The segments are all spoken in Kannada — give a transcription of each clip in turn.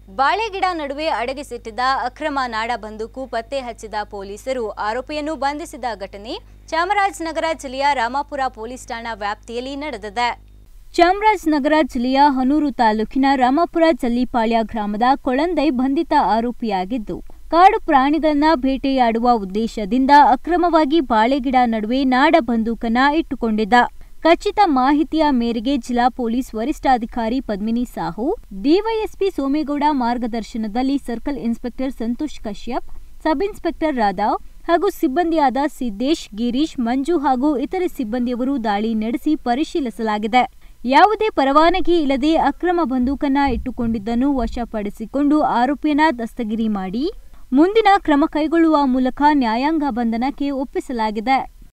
ಬಾಳೆಗಿಡ ನಡುವೆ ಅಡಗಿಸಿಟ್ಟಿದ್ದ ಅಕ್ರಮ ನಾಡ ಬಂದೂಕು ಪತ್ತೆ ಹಚ್ಚಿದ ಪೊಲೀಸರು ಆರೋಪಿಯನ್ನು ಬಂಧಿಸಿದ ಘಟನೆ ಚಾಮರಾಜನಗರ ಜಿಲ್ಲೆಯ ರಾಮಾಪುರ ಪೊಲೀಸ್ ಠಾಣಾ ವ್ಯಾಪ್ತಿಯಲ್ಲಿ ನಡೆದಿದೆ ಚಾಮರಾಜನಗರ ಜಿಲ್ಲೆಯ ಹನೂರು ತಾಲೂಕಿನ ರಾಮಾಪುರ ಜಲ್ಲಿಪಾಳ್ಯ ಗ್ರಾಮದ ಕೊಳಂದೈ ಬಂಧಿತ ಆರೋಪಿಯಾಗಿದ್ದು ಕಾಡು ಪ್ರಾಣಿಗಳನ್ನ ಬೇಟೆಯಾಡುವ ಉದ್ದೇಶದಿಂದ ಅಕ್ರಮವಾಗಿ ಬಾಳೆಗಿಡ ನಡುವೆ ನಾಡ ಬಂದೂಕನ್ನ ಇಟ್ಟುಕೊಂಡಿದ್ದ ಖಚಿತ ಮಾಹಿತಿಯ ಮೇರೆಗೆ ಜಿಲ್ಲಾ ಪೊಲೀಸ್ ವರಿಷ್ಠಾಧಿಕಾರಿ ಪದ್ಮಿನಿ ಸಾಹು ಡಿವೈಎಸ್ಪಿ ಸೋಮೇಗೌಡ ಮಾರ್ಗದರ್ಶನದಲ್ಲಿ circle inspector Santosh Kashyap sub inspector Radha ಹಾಗೂ ಸಿಬ್ಬಂದಿಯಾದ ಸಿದ್ದೇಶ್ ಗಿರೀಶ್ ಮಂಜು ಹಾಗೂ ಇತರೆ ಸಿಬ್ಬಂದಿಯವರು ದಾಳಿ ನಡೆಸಿ ಪರಿಶೀಲಿಸಲಾಗಿದೆ ಯಾವುದೇ ಪರವಾನಗಿ ಇಲ್ಲದೆ ಅಕ್ರಮ ಬಂದೂಕನ್ನ ಇಟ್ಟುಕೊಂಡಿದ್ದನ್ನು ವಶಪಡಿಸಿಕೊಂಡು ಆರೋಪಿಯನ್ನ ದಸ್ತಗಿರಿ ಮಾಡಿ ಮುಂದಿನ ಕ್ರಮ ಕೈಗೊಳ್ಳುವ ಮೂಲಕ ನ್ಯಾಯಾಂಗ ಬಂಧನಕ್ಕೆ ಒಪ್ಪಿಸಲಾಗಿದೆ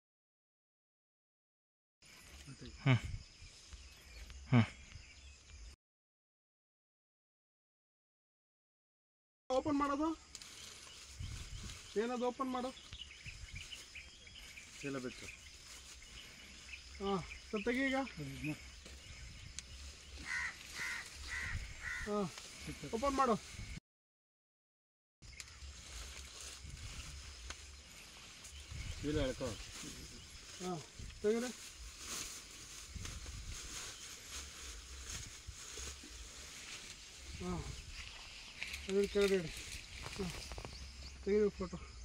ಓಪನ್ ಮಾಡೋದು ಏನದು ಓಪನ್ ಮಾಡು ಇಲ್ಲ ಬಿಟ್ಟು ಹಾಂ ಸ್ವಲ್ಪ ತೆಗಿ ಈಗ ಹಾಂ ಓಪನ್ ಮಾಡು ಇಲ್ಲ ಹೇಳ್ಕೊ ಹಾಂ ತೆಗೀರಿ ಹಾಂ ಅದನ್ನ ಕೆಳಗಡೆ ಇಡಿ ಹಾಂ ತೆಗೀರಿ ಫೋಟೋ